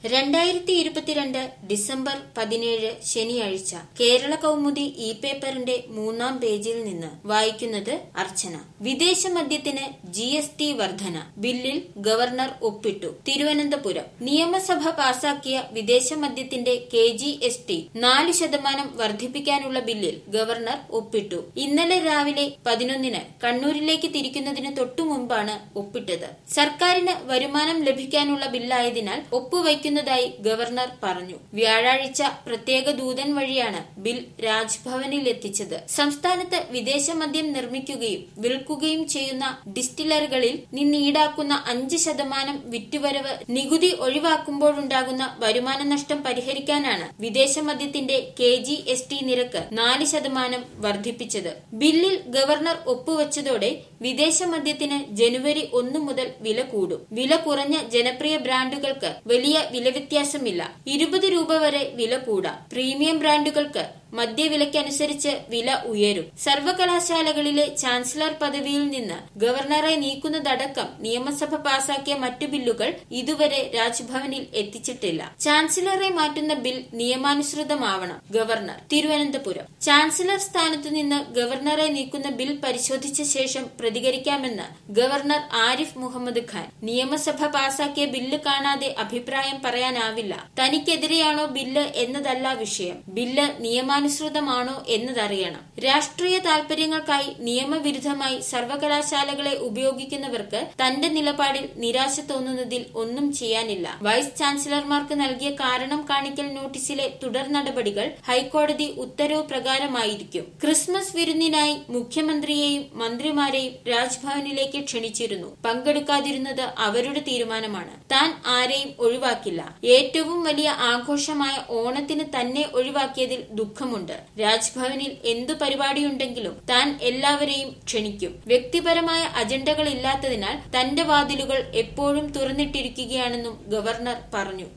രണ്ടായിരത്തി ഇരുപത്തിരണ്ട് ഡിസംബർ പതിനേഴ് ശനിയാഴ്ച കേരള കൗമുദി ഇ പേപ്പറിന്റെ മൂന്നാം പേജിൽ നിന്ന് വായിക്കുന്നത് അർച്ചന വിദേശ മദ്യത്തിന് ജി എസ് ടി വർധന ബില്ലിൽ ഗവർണർ ഒപ്പിട്ടു തിരുവനന്തപുരം നിയമസഭ പാസാക്കിയ വിദേശ മദ്യത്തിന്റെ കെ ജി എസ് ടി നാല് ശതമാനം വർദ്ധിപ്പിക്കാനുള്ള ബില്ലിൽ ഗവർണർ ഒപ്പിട്ടു ഇന്നലെ രാവിലെ പതിനൊന്നിന് കണ്ണൂരിലേക്ക് തിരിക്കുന്നതിന് തൊട്ടുമുമ്പാണ് ഒപ്പിട്ടത് സർക്കാരിന് വരുമാനം ലഭിക്കാനുള്ള ബില്ലായതിനാൽ ഒപ്പുവയ്ക്കുന്നതായി ഗവർണർ പറഞ്ഞു വ്യാഴാഴ്ച പ്രത്യേക ദൂതൻ വഴിയാണ് ബിൽ രാജ്ഭവനിൽ എത്തിച്ചത് സംസ്ഥാനത്ത് വിദേശ മദ്യം നിർമ്മിക്കുകയും വിൽക്കുകയും ചെയ്യുന്ന ഡിസ്റ്റിലറികളിൽ നിന്ന് ഈടാക്കുന്ന അഞ്ച് ശതമാനം വിറ്റുവരവ് നികുതി ഒഴിവാക്കുമ്പോഴുണ്ടാകുന്ന വരുമാന നഷ്ടം പരിഹരിക്കാനാണ് വിദേശ മദ്യത്തിന്റെ കെ ജി എസ് ടി നിരക്ക് നാല് ശതമാനം വർദ്ധിപ്പിച്ചത് ബില്ലിൽ ഗവർണർ ഒപ്പുവച്ചതോടെ വിദേശ മദ്യത്തിന് ജനുവരി ഒന്ന് മുതൽ വില കൂടും വില കുറഞ്ഞ ജനപ്രിയ ബ്രാൻഡുകൾക്ക് വലിയ വില വ്യത്യാസമില്ല ഇരുപത് രൂപ വരെ വില കൂടാം പ്രീമിയം ബ്രാൻഡുകൾക്ക് മദ്യവിലക്കനുസരിച്ച് വില ഉയരും സർവകലാശാലകളിലെ ചാൻസലർ പദവിയിൽ നിന്ന് ഗവർണറെ നീക്കുന്നതടക്കം നിയമസഭ പാസാക്കിയ മറ്റു ബില്ലുകൾ ഇതുവരെ രാജ്ഭവനിൽ എത്തിച്ചിട്ടില്ല ചാൻസലറെ മാറ്റുന്ന ബിൽ നിയമാനുസൃതമാവണം ഗവർണർ തിരുവനന്തപുരം ചാൻസലർ സ്ഥാനത്തു നിന്ന് ഗവർണറെ നീക്കുന്ന ബിൽ പരിശോധിച്ച ശേഷം പ്രതികരിക്കാമെന്ന് ഗവർണർ ആരിഫ് മുഹമ്മദ് ഖാൻ നിയമസഭ പാസാക്കിയ ബില്ല് കാണാതെ അഭിപ്രായം പറയാനാവില്ല തനിക്കെതിരെയാണോ ബില്ല് എന്നതല്ല വിഷയം ബില്ല് നിയമാനുസൃതമാണോ എന്നതറിയണം രാഷ്ട്രീയ താൽപര്യങ്ങൾക്കായി നിയമവിരുദ്ധമായി സർവകലാശാലകളെ ഉപയോഗിക്കുന്നവർക്ക് തന്റെ നിലപാടിൽ നിരാശ തോന്നുന്നതിൽ ഒന്നും ചെയ്യാനില്ല വൈസ് ചാൻസലർമാർക്ക് നൽകിയ കാരണം കാണിക്കൽ നോട്ടീസിലെ തുടർ നടപടികൾ ഹൈക്കോടതി ഉത്തരവ് പ്രകാരമായിരിക്കും ക്രിസ്മസ് വിരുന്നിനായി മുഖ്യമന്ത്രിയെയും മന്ത്രിമാരെയും രാജ്ഭവനിലേക്ക് ക്ഷണിച്ചിരുന്നു പങ്കെടുക്കാതിരുന്നത് അവരുടെ തീരുമാനമാണ് താൻ ആരെയും ഒഴിവാക്കില്ല ഏറ്റവും വലിയ ആഘോഷമായ ഓണത്തിന് തന്നെ ഒഴിവാക്കിയതിൽ ദുഃഖമുണ്ട് രാജ്ഭവനിൽ എന്തു പരിപാടിയുണ്ടെങ്കിലും താൻ എല്ലാവരെയും ക്ഷണിക്കും വ്യക്തിപരമായ അജണ്ടകൾ ഇല്ലാത്തതിനാൽ തന്റെ വാതിലുകൾ എപ്പോഴും തുറന്നിട്ടിരിക്കുകയാണെന്നും ഗവർണർ പറഞ്ഞു